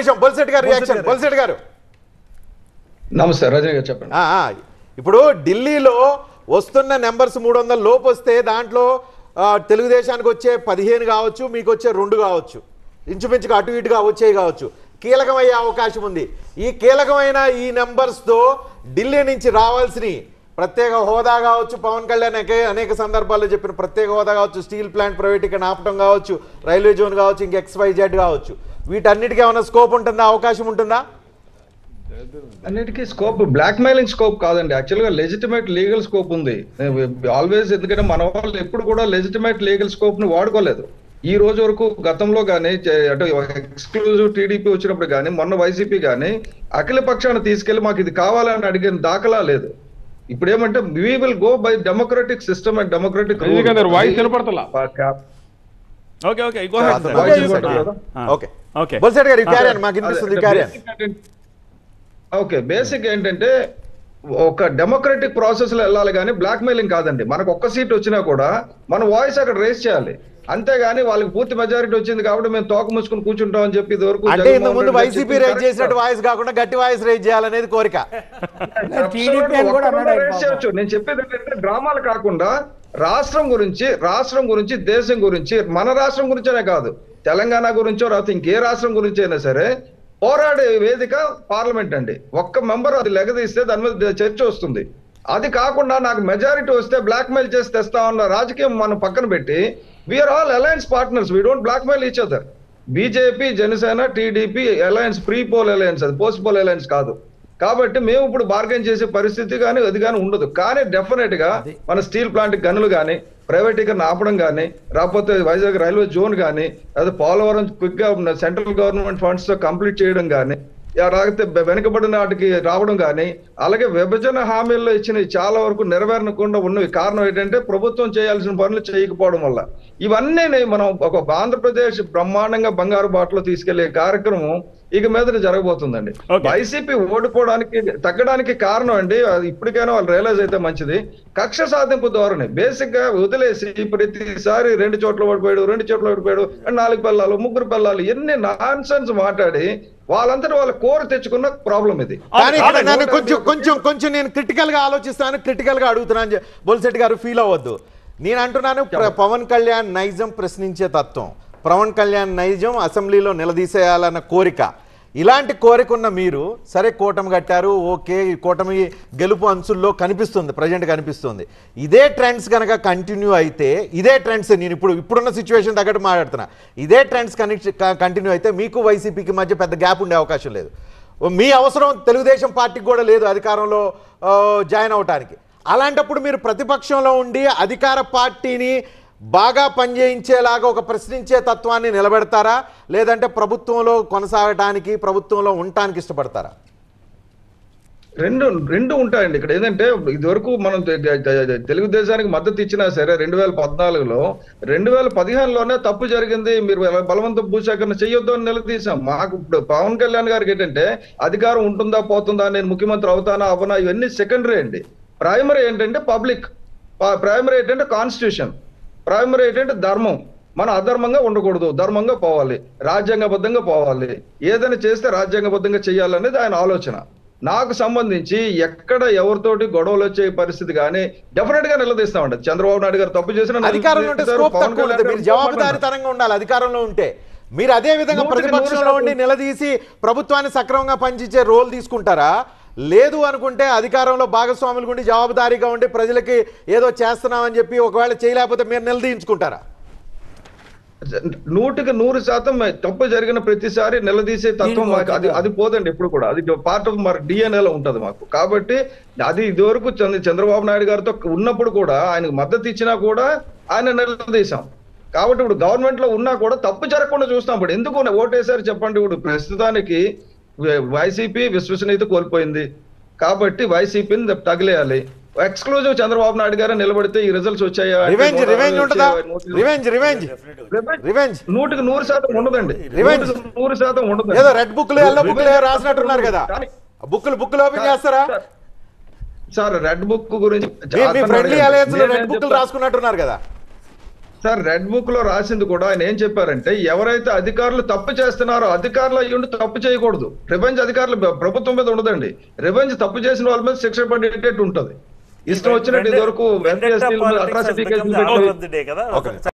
నిమిషం బొల్సెట్ గారు రియాక్షన్ గారు. బొల్సెట్ గారు నమస్తే రజనీ గారు చెప్పండి ఆ, ఆ. ఇప్పుడు ఢిల్లీలో వస్తున్న నెంబర్స్ మూడు వందల లోపు వస్తే దాంట్లో ఆ, తెలుగుదేశానికి వచ్చే పదిహేను కావచ్చు మీకు వచ్చే రెండు కావచ్చు ఇంచుమించుగా అటు ఇటుగా వచ్చేవి కావచ్చు కీలకమయ్యే అవకాశం ఉంది ఈ కీలకమైన ఈ నెంబర్స్తో ఢిల్లీ నుంచి రావాల్సిన ప్రత్యేక హోదా కావచ్చు పవన్ కళ్యాణ్ అనేక అనేక సందర్భాల్లో చెప్పిన ప్రత్యేక హోదా కావచ్చు స్టీల్ ప్లాంట్ ప్రైవేటీకరణ ఆపటం కావచ్చు రైల్వే జోన్ కావచ్చు ఇంక ఎక్స్ వై జెడ్ కావచ్చు వీటన్నిటికీ ఏమైనా స్కోప్ ఉంటుందా అవకాశం ఉంటుందా అన్నిటికీ స్కోప్ బ్లాక్ మెయిలింగ్ స్కోప్ కాదండి యాక్చువల్ గా లెజిటిమేట్ లీగల్ స్కోప్ ఉంది ఆల్వేస్ ఎందుకంటే మన వాళ్ళు ఎప్పుడు కూడా లెజిటిమేట్ లీగల్ స్కోప్ ని వాడుకోలేదు ఈ రోజు వరకు గతంలో కానీ అటు ఎక్స్క్లూజివ్ టీడీపీ వచ్చినప్పుడు కానీ మొన్న వైసీపీ కానీ అఖిల పక్షాన్ని తీసుకెళ్లి మాకు ఇది కావాలని అడిగిన దాఖలా లేదు ఇప్పుడు ఏమంటే we will go by democratic system and democratic Rajinikanth garu voice వినపడతలా ఓకే ఓకే గో అతను హెడ్ వాయిస్ Okay, చూశాడు. okay. ఆ, ఓకే ఓకే బొల్సెట్ గారు క్యారియన్ మాకు వినిపిస్తుంది క్యారియన్ ఓకే బేసిక్ ఏంటంటే ఒక డెమోక్రటిక్ ప్రాసెస్ లో వెళ్ళాలి కానీ బ్లాక్ మెయిలింగ్ కాదండి మనకు ఒక్క సీట్ వచ్చినా కూడా మన వాయిస్ అక్కడ రేస్ చేయాలి అంతేగాని వాళ్ళకి పూర్తి మెజారిటీ వచ్చింది కాబట్టి మేము తోక మూసుకుని కూర్చుంటాం అని చెప్పి ఇది వరకు అంటే ఇంతకు ముందు వైసీపీ రేజ్ చేసినట్టు వాయిస్ కాకుండా గట్టి వాయిస్ రేజ్ చేయాలనేది కోరిక టీడీపీ అని కూడా అన్నాడు ఆయన పాపం. చేయొచ్చు నేను చెప్పేది ఏంటంటే డ్రామాలు కాకుండా రాష్ట్రం గురించి రాష్ట్రం గురించి దేశం గురించి మన రాష్ట్రం గురించనే కాదు తెలంగాణ గురించో లేకపోతే ఇంకే రాష్ట్రం గురించి అయినా సరే పోరాడే వేదిక పార్లమెంట్ అండి ఒక్క మెంబర్ అది లెగదీస్తే దాని మీద చర్చ వస్తుంది అది కాకుండా నాకు మెజారిటీ వస్తే బ్లాక్ మెయిల్ చేసి తెస్తామన్న రాజకీయం మనం పక్కన పెట్టి we are all alliance partners we don't blackmail each other BJP Janasena TDP alliance pre poll alliance అది పోస్ట్ పోల్ అలయన్స్ కాదు కాబట్టి మేము ఇప్పుడు బార్గెన్ చేసే పరిస్థితి కానీ అది కానీ ఉండదు కానీ డెఫినెట్ గా మన స్టీల్ ప్లాంట్ గనులు కానీ ప్రైవేటీకరణ ఆపడం కానీ రాకపోతే వైజాగ్ రైల్వే జోన్ కానీ అదే పోలవరం క్విక్ గా సెంట్రల్ గవర్నమెంట్ ఫండ్స్ తో కంప్లీట్ చేయడం కానీ రాకపోతే వెనుకబడిన వాటికి రావడం కానీ అలాగే విభజన హామీల్లో ఇచ్చినవి చాలా వరకు నెరవేరకుండా ఉన్నవి కారణం ఏంటంటే ప్రభుత్వం చేయాల్సిన పనులు చేయకపోవడం వల్ల ఇవన్నీ నే- మనం ఒక ఆంధ్రప్రదేశ్ బ్రహ్మాండంగా బంగారు బాటలో తీసుకెళ్లే కార్యక్రమం ఇక మీద జరగబోతుందండి Okay. వైసీపీ ఓడిపోవడానికి తగ్గడానికి కారణం అండి అది ఇప్పటికైనా వాళ్ళు రియలైజ్ అయితే మంచిది కక్ష సాధింపు ధోరణి బేసిక్ గా వదిలేసి ప్రతిసారి రెండు చోట్ల ఓడిపోయాడు రెండు చోట్ల ఓడిపోయాడు అండ్ నాలుగు పిల్లలు ముగ్గురు పిల్లలు ఎన్ని నాన్ మాట్లాడి వాళ్ళంతటి వాళ్ళ కోరు తెచ్చుకున్న ప్రాబ్లం ఇది కానీ ఇక్కడ ఆగండి. నన్ను కొంచెం కొంచెం కొంచెం నేను క్రిటికల్ గా ఆలోచిస్తాను క్రిటికల్ గా అడుగుతున్నాను చె- బొల్సెట్ గారు ఫీల్ అవ్వద్దు నేను అంటున్నాను ప్ర- పవన్ కళ్యాణ్ నైజం ప్రశ్నించే తత్వం పవన్ కళ్యాణ్ నైజం అసెంబ్లీలో నిలదీసేయాలన్న కోరిక ఇలాంటి కోరిక ఉన్న మీరు సరే కూటమి కట్టారు ఓకే ఈ కూటమి గెలుపు అంచుల్లో కనిపిస్తుంది ప్రజెంట్ కనిపిస్తుంది ఇదే ట్రెండ్స్ కనుక కంటిన్యూ అయితే ఇదే ట్రెండ్స్ నేను ఇప్పుడు ఇప్పుడున్న సిచ్యువేషన్ తగ్గట్టు మాట్లాడుతున్నా ఇదే ట్రెండ్స్ కంటిన్యూ అయితే మీకు వైసీపీకి మధ్య పెద్ద గ్యాప్ ఉండే అవకాశం లేదు మీ అవసరం తెలుగుదేశం పార్టీకి కూడా లేదు అధికారంలో ఆ, జాయిన్ అవటానికి అలాంటప్పుడు మీరు ప్రతిపక్షంలో ఉండి అధికార పార్టీని బాగా పనిచేయించేలాగా ఒక ప్రశ్నించే తత్వాన్ని నిలబెడతారా లేదంటే ప్రభుత్వంలో కొనసాగటానికి ప్రభుత్వంలో ఉండటానికి ఇష్టపడతారా రెండు రెండు ఉంటాయండి ఇక్కడ ఏంటంటే ఇదివరకు మనం తె- తె- తె- తెలుగుదేశానికి మద్దతు ఇచ్చినా సరే రెండు వేల పద్నాలుగులో రెండు వేల పదిహేనులోనే తప్పు జరిగింది మీరు బల- బలవంత భూసేకరణ చేయొద్దు అని నిలదీశాం మాకు ఇప్పుడు పవన్ కళ్యాణ్ గారికి ఏంటంటే అధికారం ఉంటుందా పోతుందా నేను ముఖ్యమంత్రి అవుతానా అవనా ఇవన్నీ సెకండరీ అండి ప్రైమరీ ఏంటంటే పబ్లిక్ ప్రైమరీ ఏంటంటే కాన్స్టిట్యూషన్ ప్రైమరీ ఏంటంటే ధర్మం మనం అధర్మంగా ఉండకూడదు ధర్మంగా పోవాలి రాజ్యాంగబద్ధంగా పోవాలి ఏదైనా చేస్తే రాజ్యాంగబద్ధంగా చేయాలనేది ఆయన ఆలోచన నాకు సంబంధించి ఎక్కడ ఎవరితోటి గొడవలు వచ్చే పరిస్థితి కానీ డెఫినెట్ గా నిలదీస్తామండి చంద్రబాబు నాయుడు గారు తప్పు చేసిన అధికారంలో ఉంటే నిలదీస్తారు. స్కోప్ పవన్ తక్కువ కళ్యాణ్ ఉంటుంది గారు మీరు జవాబుదారీతనంగా ఉండాలి అధికారంలో ఉంటే మీరు అదే విధంగా నూటికి నూరు ప్రతిపక్షంలో శాతం. ఉండి నిలదీసి ప్రభుత్వాన్ని సక్రమంగా పనిచేసే రోల్ తీసుకుంటారా లేదు అనుకుంటే అధికారంలో భాగస్వాములు ఉండి జవాబుదారీగా ఉండి ప్రజలకి ఏదో చేస్తున్నామని చెప్పి ఒకవేళ చేయలేకపోతే మీరు నిలదీయించుకుంటారా నూటికి నూరు శాతం తప్పు జరిగిన ప్రతిసారి నిలదీసే తత్వం మాకు అది అది పోదండి ఎప్పుడు కూడా అది పార్ట్ ఆఫ్ మరి డిఎన్ఏలో ఉంటది మాకు కాబట్టి అది ఇదివరకు చంద్ర చంద్రబాబు నాయుడు గారితో ఉన్నప్పుడు కూడా ఆయనకు మద్దతు ఇచ్చినా కూడా ఆయన నిలదీశాం కాబట్టి ఇప్పుడు గవర్నమెంట్ లో ఉన్నా కూడా తప్పు జరగకుండా చూస్తాం ఇప్పుడు ఎందుకు ఓటేసారి చెప్పండి ఇప్పుడు ప్రస్తుతానికి వైసీపీ విశ్వసనీయత కోల్పోయింది కాబట్టి వైసీపీని తగిలేయాలి ఎక్స్క్లూజివ్ చంద్రబాబు నాయుడు గారు నిలబడితే ఈ రిజల్ట్స్ వచ్చాయా అంటే రివెంజ్ నూట రివెంజ్ అరవై ఉంటుందా వచ్చే- రివెంజ్ రివెంజ్ రివెంజ్ నూటికి నూరు శాతం ఉండదండి Revenge. నూటికి నూరు శాతం ఉండదు ఏదో రెడ్ బుక్ ఎల్లో బుక్ రాసినట్టున్నారు కదా బుక్లు బుక్లు ఓపెన్ చేస్తారా సార్ రెడ్ బుక్ గురించి మీ- మీ అతను ఫ్రెండ్లీ అడగండి. అలయన్స్ లో నేనేం రెడ్ బుక్లు చెప్తా- రాసుకున్నట్టున్నారు కదా సార్ రెడ్ బుక్ లో రాసింది కూడా ఆయన ఏం చెప్పారంటే ఎవరైతే అధికారులు తప్పు చేస్తున్నారో అధికారులు అయ్యుండి తప్పు చేయకూడదు రివెంజ్ అధికారులు ప్ర- ప్రభుత్వం మీద ఉండదండి రివెంజ్ తప్పు చేసిన వాళ్ళ మీద శిక్ష పడేటట్టు ఉంటది ఇష్టం వచ్చినట్టు ఇదివరకు Vendetta అట్రాసిటీ politics has కేసులు become the పెట్టి order of the day కదా Okay.